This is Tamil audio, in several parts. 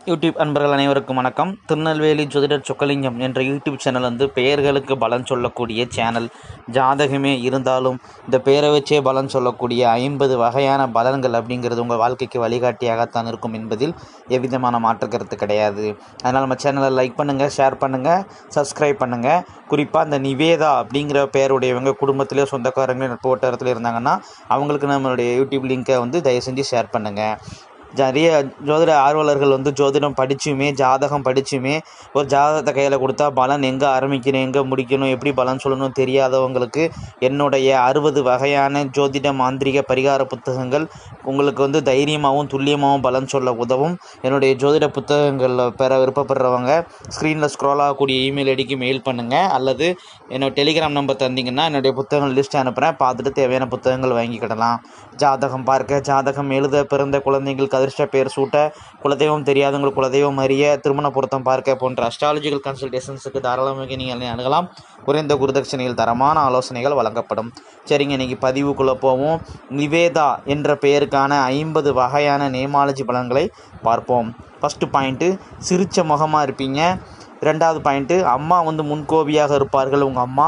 யூடியூப் அன்பர்கள் அனைவருக்கும் வணக்கம் திருநெல்வேலி ஜோதிடர் சொக்கலிங்கம் என்ற யூடியூப் சேனல் வந்து பெயர்களுக்கு பலன் சொல்லக்கூடிய சேனல் ஜாதகமே இருந்தாலும் இந்த பெயரை வச்சே பலன் சொல்லக்கூடிய ஐம்பது வகையான பலன்கள் அப்படிங்கிறது உங்கள் வாழ்க்கைக்கு வழிகாட்டியாகத்தான் இருக்கும் என்பதில் எவ்விதமான மாற்று கருத்து கிடையாது அதனால் நம்ம சேனலை லைக் பண்ணுங்கள் ஷேர் பண்ணுங்கள் சப்ஸ்கிரைப் பண்ணுங்கள் குறிப்பாக இந்த நிவேதா அப்படிங்கிற பெயருடையவங்க குடும்பத்திலே சொந்தக்காரங்களே நட்பு வட்டாரத்தில் இருந்தாங்கன்னா அவங்களுக்கு நம்மளுடைய யூடியூப் லிங்க்கை வந்து தயவு செஞ்சு ஷேர் பண்ணுங்கள் நிறைய ஜோதிட ஆர்வலர்கள் வந்து ஜோதிடம் படிச்சுமே ஜாதகம் படிச்சுமே ஒரு ஜாதகத்தை கையில் கொடுத்தா பலன் எங்கே ஆரம்பிக்கணும் எங்கே முடிக்கணும் எப்படி பலன் சொல்லணும் தெரியாதவங்களுக்கு என்னுடைய அறுபது வகையான ஜோதிட மாந்திரிக பரிகார புத்தகங்கள் உங்களுக்கு வந்து தைரியமாகவும் துல்லியமாகவும் பலன் சொல்ல உதவும் என்னுடைய ஜோதிட புத்தகங்களில் பெற விருப்பப்படுறவங்க ஸ்க்ரீனில் ஸ்க்ரோல் ஆகக்கூடிய இமெயில் ஐடிக்கு மெயில் பண்ணுங்கள் அல்லது என்னோட டெலிகிராம் நம்பர் தந்தீங்கன்னா என்னுடைய புத்தகங்கள் லிஸ்ட் அனுப்புகிறேன் பார்த்துட்டு தேவையான புத்தகங்கள் வாங்கிக்கிடலாம் ஜாதகம் பார்க்க ஜாதகம் எழுத பிறந்த குழந்தைங்களுக்கு அதிர்ஷ்ட பேர் சூட்ட குலதெய்வம் தெரியாதவங்களுக்கு குலதெய்வம் அறிய திருமண பொருத்தம் பார்க்க போன்ற அஸ்ட்ராலஜிக்கல் கன்சல்டேஷன்ஸுக்கு தாராளமாக நீங்கள் அணுகலாம் குறைந்த குருதட்சணையில் தரமான ஆலோசனைகள் வழங்கப்படும் சரிங்க இன்னைக்கு பதிவுக்குள்ளே போவோம் நிவேதா என்ற பெயருக்கான ஐம்பது வகையான நேமாலஜி பலன்களை பார்ப்போம் ஃபஸ்ட்டு பாயிண்ட்டு சிரிச்ச முகமாக இருப்பீங்க ரெண்டாவது பாயிண்ட்டு அம்மா வந்து முன்கோபியாக இருப்பார்கள் உங்கள் அம்மா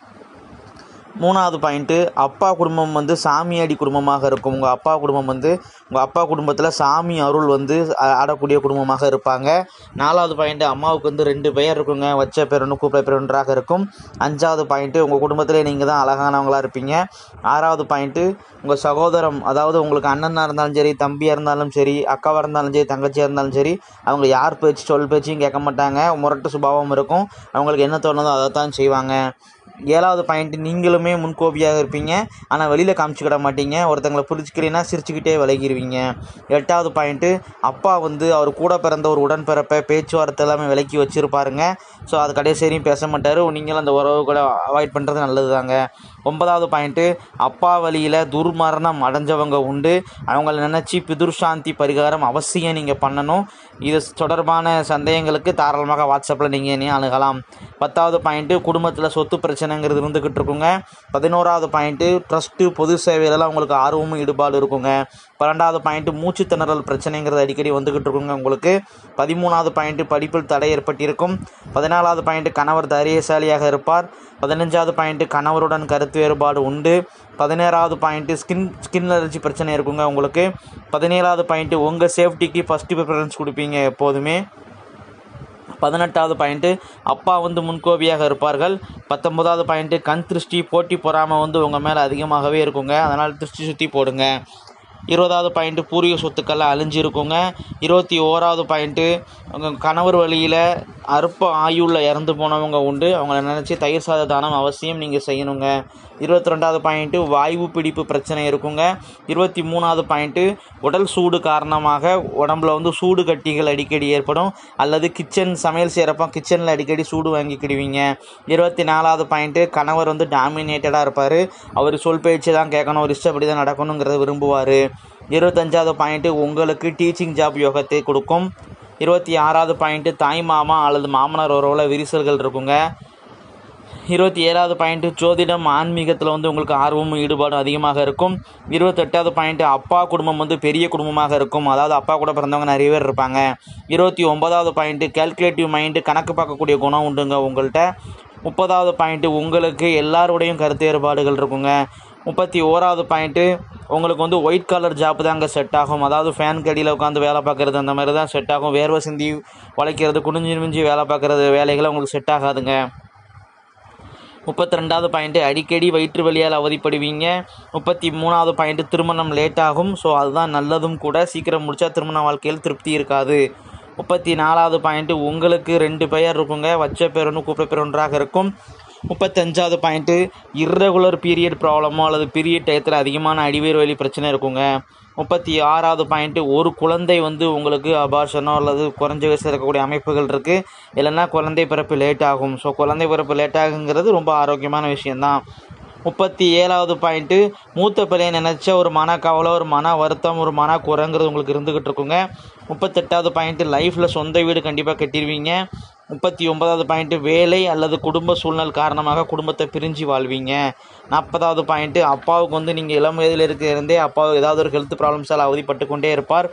மூணாவது பாயிண்ட்டு அப்பா குடும்பம் வந்து சாமியாடி குடும்பமாக இருக்கும் உங்கள் அப்பா குடும்பம் வந்து உங்கள் அப்பா குடும்பத்தில் சாமி அருள் வந்து ஆ- ஆடக்கூடிய குடும்பமாக இருப்பாங்க நாலாவது பாயிண்ட்டு அம்மாவுக்கு வந்து ரெண்டு பெயர் இருக்குங்க வச்ச பேர் ஒன்று கூப்பிட பேர் ஒன்றாக இருக்கும் அஞ்சாவது பாயிண்ட்டு உங்கள் குடும்பத்திலே நீங்கள் தான் அழகானவங்களா இருப்பீங்க ஆறாவது பாயிண்ட்டு உங்கள் சகோதரம் அதாவது உங்களுக்கு அண்ணனாக இருந்தாலும் சரி தம்பியாக இருந்தாலும் சரி அக்காவாக இருந்தாலும் சரி தங்கச்சியாக இருந்தாலும் சரி அவங்க யார் பேச்சு சொல் பேச்சையும் கேட்க மாட்டாங்க முரட்டு சுபாவம் இருக்கும் அவங்களுக்கு என்ன தோணுதோ அதை தான் செய்வாங்க ஏழாவது பாயிண்ட் நீங்களுமே முன்கோபியாக இருப்பீங்க ஆனால் வெளியில் காமிச்சிக்கிட மாட்டீங்க ஒருத்தங்களை புரிஞ்சுக்கிறீங்கன்னா சிரிச்சுக்கிட்டே விலகிடுவீங்க எட்டாவது பாயிண்ட்டு அப்பா வந்து அவர் கூட பிறந்த ஒரு உடன்பிறப்பை பேச்சுவார்த்தை எல்லாமே விலக்கி வச்சுருப்பாருங்க ஸோ அது கடைசி வரையும் பேச மாட்டார் நீங்களும் அந்த உறவு கூட அவாய்ட் பண்ணுறது நல்லது தாங்க ஒன்பதாவது பாயிண்ட்டு அப்பா வழியில் துர்மரணம் அடைஞ்சவங்க உண்டு அவங்கள நினச்சி பிதுர்சாந்தி பரிகாரம் அவசியம் நீங்கள் பண்ணணும் இது தொடர்பான சந்தேகங்களுக்கு தாராளமாக வாட்ஸ்அப்பில் நீங்கள் என்னைய அணுகலாம் பத்தாவது பாயிண்ட்டு குடும்பத்தில் சொத்து பிரச்சனைங்கிறது இருந்துக்கிட்டு இருக்குங்க பதினோராவது பாயிண்ட்டு ட்ரஸ்ட்டு பொது சேவையிலலாம் உங்களுக்கு ஆர்வமும் ஈடுபாடு இருக்குங்க பன்னெண்டாவது பாயிண்ட்டு மூச்சு திணறல் பிரச்சனைங்கிறது அடிக்கடி வந்துக்கிட்டு இருக்குங்க உங்களுக்கு பதிமூணாவது பாயிண்ட்டு படிப்பில் தடை ஏற்பட்டிருக்கும் பதினாலாவது பாயிண்ட்டு கணவர் தைரியசாலியாக இருப்பார் பதினஞ்சாவது பாயிண்ட்டு கணவருடன் கருத்து வேறுபாடு உண்டு பதினேழாவது பாயிண்ட்டு ஸ்கின் ஸ்கின் அலர்ஜி பிரச்சனை இருக்குங்க உங்களுக்கு பதினேழாவது பாயிண்ட்டு உங்கள் சேஃப்டிக்கு ஃபஸ்ட்டு ப்ரிஃபரன்ஸ் கொடுப்பீங்க எப்போதுமே பதினெட்டாவது பாயிண்ட்டு அப்பா வந்து முன்கோபியாக இருப்பார்கள் பத்தொன்பதாவது பாயிண்ட்டு கண் திருஷ்டி போட்டி பொறாமை வந்து உங்கள் மேலே அதிகமாகவே இருக்குங்க அதனால் திருஷ்டி சுற்றி போடுங்க இருபதாவது பாயிண்ட்டு பூர்வீக சொத்துக்கள்லாம் அழிஞ்சு இருக்குங்க இருபத்தி ஓராவது பாயிண்ட்டு உங்கள் கணவர் வழியில் அற்ப ஆயுளில் இறந்து போனவங்க உண்டு அவங்கள நினச்சி தயிர் சாத தானம் அவசியம் நீங்கள் செய்யணுங்க இருபத்தி ரெண்டாவது பாயிண்ட்டு வாய்வு பிடிப்பு பிரச்சனை இருக்குங்க இருபத்தி மூணாவது பாயிண்ட்டு உடல் சூடு காரணமாக உடம்புல வந்து சூடு கட்டிகள் அடிக்கடி ஏற்படும் அல்லது கிச்சன் சமையல் செய்கிறப்ப கிச்சனில் அடிக்கடி சூடு வாங்கிக்கிடுவீங்க இருபத்தி நாலாவது பாயிண்ட்டு கணவர் வந்து டாமினேட்டடாக இருப்பார் அவர் சொல் பேச்சு தான் கேட்கணும் ஒரு இஷ்டப்படி தான் நடக்கணுங்கிறத விரும்புவார் இருபத்தஞ்சாவது பாயிண்ட்டு உங்களுக்கு டீச்சிங் ஜாப் யோகத்தை கொடுக்கும் இருபத்தி ஆறாவது பாயிண்ட்டு தாய் மாமா அல்லது மாமனார் உறவில் விரிசல்கள் இருக்குங்க இருபத்தி ஏழாவது பாயிண்ட்டு ஜோதிடம் ஆன்மீகத்தில் வந்து உங்களுக்கு ஆர்வமும் ஈடுபாடும் அதிகமாக இருக்கும் இருபத்தெட்டாவது பாயிண்ட்டு அப்பா குடும்பம் வந்து பெரிய குடும்பமாக இருக்கும் அதாவது அப்பா கூட பிறந்தவங்க நிறைய பேர் இருப்பாங்க இருபத்தி ஒன்பதாவது பாயிண்ட்டு கேல்குலேட்டிவ் மைண்டு கணக்கு பார்க்கக்கூடிய குணம் உண்டுங்க உங்கள்கிட்ட முப்பதாவது பாயிண்ட்டு உங்களுக்கு எல்லாரோடையும் கருத்து வேறுபாடுகள் இருக்குங்க முப்பத்தி ஓராவது பாயிண்ட்டு உங்களுக்கு வந்து ஒயிட் கலர் ஜாப் தாங்க செட் ஆகும் அதாவது ஃபேன் கடியில் உட்காந்து வேலை பார்க்குறது அந்த மாதிரி தான் செட் ஆகும் வேர்வை சிந்தி உழைக்கிறது குனிஞ்சு குனிஞ்சு வேலை பார்க்குறது வேலைகளை உங்களுக்கு செட் ஆகாதுங்க முப்பத்தி ரெண்டாவது பாயிண்ட்டு அடிக்கடி வயிற்று வலியால் அவதிப்படுவீங்க முப்பத்தி மூணாவது பாயிண்ட்டு திருமணம் லேட் ஆகும் ஸோ அதுதான் நல்லதும் கூட சீக்கிரம் முடிச்சா திருமண வாழ்க்கையில் திருப்தி இருக்காது முப்பத்தி நாலாவது பாயிண்ட்டு உங்களுக்கு ரெண்டு பெயர் இருக்குங்க வச்ச பேர் ஒன்று கூப்பிட பேர் ஒன்றாக இருக்கும் முப்பத்தஞ்சாவது பாயிண்ட்டு இர்ரெகுலர் பீரியட் ப்ராப்ளமோ அல்லது பீரியட் டயத்தில் அதிகமான அடிவேறு வலி பிரச்சனை இருக்குங்க முப்பத்தி ஆறாவது பாயிண்ட்டு ஒரு குழந்தை வந்து உங்களுக்கு அபார்ஷனோ அல்லது குறைஞ்ச வயசில் இருக்கக்கூடிய அமைப்புகள் இருக்குது இல்லைன்னா குழந்தை பிறப்பு லேட் ஆகும் ஸோ குழந்தை பிறப்பு லேட் ஆகுங்கிறது ரொம்ப ஆரோக்கியமான விஷயந்தான் முப்பத்தி ஏழாவது பாயிண்ட்டு மூத்த பிள்ளையை நினச்ச ஒரு மன கவலை ஒரு மன வருத்தம் ஒரு மன குறைங்கிறது உங்களுக்கு இருந்துக்கிட்டு இருக்குங்க முப்பத்தெட்டாவது பாயிண்ட்டு லைஃப்பில் சொந்த வீடு கண்டிப்பாக கட்டிடுவீங்க முப்பத்தி ஒன்பதாவது பாயிண்ட்டு வேலை அல்லது குடும்ப சூழ்நிலை காரணமாக குடும்பத்தை பிரிஞ்சு வாழ்வீங்க நாற்பதாவது பாயிண்ட்டு அப்பாவுக்கு வந்து நீங்கள் இளம் வயதில் இருக்க இருந்தே அப்பாவுக்கு ஏதாவது ஒரு ஹெல்த் ப்ராப்ளம்ஸால் அவதிப்பட்டு கொண்டே இருப்பார்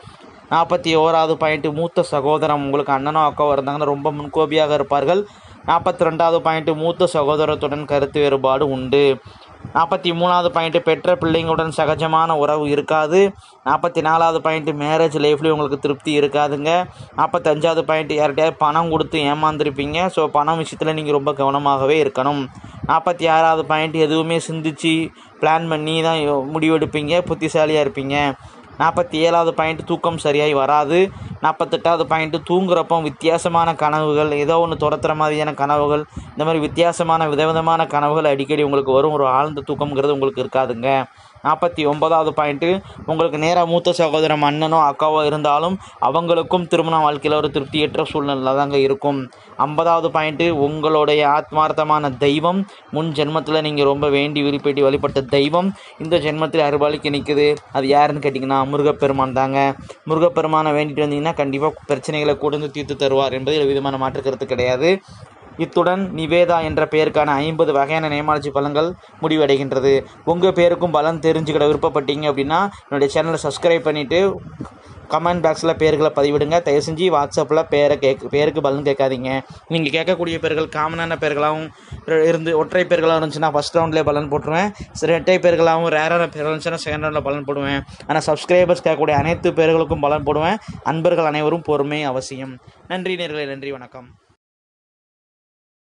நாற்பத்தி ஓராவது பாயிண்ட்டு மூத்த சகோதரம் உங்களுக்கு அண்ணனோ அக்காவோ இருந்தாங்கன்னா ரொம்ப முன்கோபியாக இருப்பார்கள் நாற்பத்தி ரெண்டாவது பாயிண்ட்டு மூத்த சகோதரத்துடன் கருத்து வேறுபாடு உண்டு நாற்பத்தி மூணாவது பாயிண்ட்டு பெற்ற பிள்ளைங்களுடன் சகஜமான உறவு இருக்காது நாற்பத்தி நாலாவது பாயிண்ட்டு மேரேஜ் லைஃப்லேயும் உங்களுக்கு திருப்தி இருக்காதுங்க நாற்பத்தஞ்சாவது பாயிண்ட்டு யார்கிட்டயாவது பணம் கொடுத்து ஏமாந்துருப்பீங்க ஸோ பணம் விஷயத்தில் நீங்கள் ரொம்ப கவனமாகவே இருக்கணும் நாற்பத்தி ஆறாவது பாயிண்ட் எதுவுமே சிந்திச்சு பிளான் பண்ணி தான் யோ- முடிவெடுப்பீங்க புத்திசாலியாக இருப்பீங்க நாற்பத்தி ஏழாவது பாயிண்ட் தூக்கம் சரியாய் வராது நாற்பத்தெட்டாவது பாயிண்ட்டு தூங்குறப்போ வித்தியாசமான கனவுகள் ஏதோ ஒன்று துரத்துற மாதிரியான கனவுகள் இந்த மாதிரி வித்தியாசமான விதவிதமான கனவுகள் அடிக்கடி உங்களுக்கு வரும் ஒரு ஆழ்ந்த தூக்கம்ங்கிறது உங்களுக்கு இருக்காதுங்க நாற்பத்தி ஒன்பதாவது பாயிண்ட்டு உங்களுக்கு நேராக மூத்த சகோதரம் அண்ணனோ அக்காவோ இருந்தாலும் அவங்களுக்கும் திருமண வாழ்க்கையில் ஒரு திருப்தியற்ற சூழ்நிலை தாங்க இருக்கும் ஐம்பதாவது பாயிண்ட்டு உங்களுடைய ஆத்மார்த்தமான தெய்வம் முன் ஜென்மத்தில் நீங்கள் ரொம்ப வேண்டி விருப்பேட்டி வழிபட்ட தெய்வம் இந்த ஜென்மத்தில் அருபாலிக்கு நிற்குது அது யாருன்னு கேட்டிங்கன்னா முருகப்பெருமான் தாங்க முருகப்பெருமானை வேண்டிட்டு வந்தீங்கன்னா கண்டிப்பாக பிரச்சனைகளை கூடந்து தீர்த்து தருவார் என்பதில் விதமான மாற்று கருத்து கிடையாது இத்துடன் நிவேதா என்ற பெயருக்கான ஐம்பது வகையான நேமாலஜி பலன்கள் முடிவடைகின்றது உங்கள் பேருக்கும் பலன் தெரிஞ்சுக்கிட விருப்பப்பட்டீங்க அப்படின்னா என்னுடைய சேனலை சப்ஸ்கிரைப் பண்ணிவிட்டு கமெண்ட் பாக்ஸில் பேர்களை பதிவிடுங்க தயவு செஞ்சு வாட்ஸ்அப்பில் பேரை கேட்க பேருக்கு பலன் கேட்காதீங்க நீங்கள் கேட்கக்கூடிய பேர்கள் காமனான பேர்களாகவும் இரு- இருந்து ஒற்றை பேர்களாக இருந்துச்சுன்னா ஃபஸ்ட் ரவுண்ட்லேயே பலன் போட்டுருவேன் சரி இரட்டை பேர்களாகவும் ரேரான பேர்கள் இருந்துச்சுன்னா செகண்ட் ரவுண்டில் பலன் போடுவேன் ஆனால் சப்ஸ்கிரைபர்ஸ் கேட்கக்கூடிய அனைத்து பேர்களுக்கும் பலன் போடுவேன் அன்பர்கள் அனைவரும் பொறுமை அவசியம் நன்றி நேர்களே நன்றி வணக்கம்